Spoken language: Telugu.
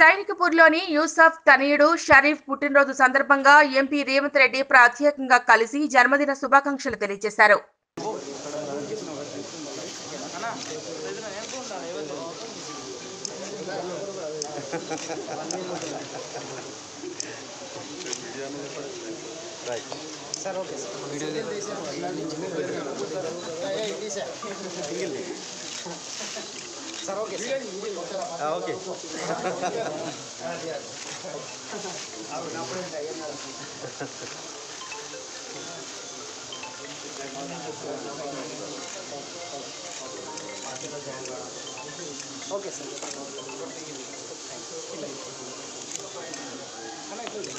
సైనికపూర్లోని యూసఫ్ తనయుడు షరీఫ్ పుట్టినరోజు సందర్భంగా ఎంపీ రేవంత్ రెడ్డి ప్రత్యేకంగా కలిసి జన్మదిన శుభాకాంక్షలు తెలియజేశారు ఓకే ఓకే సార్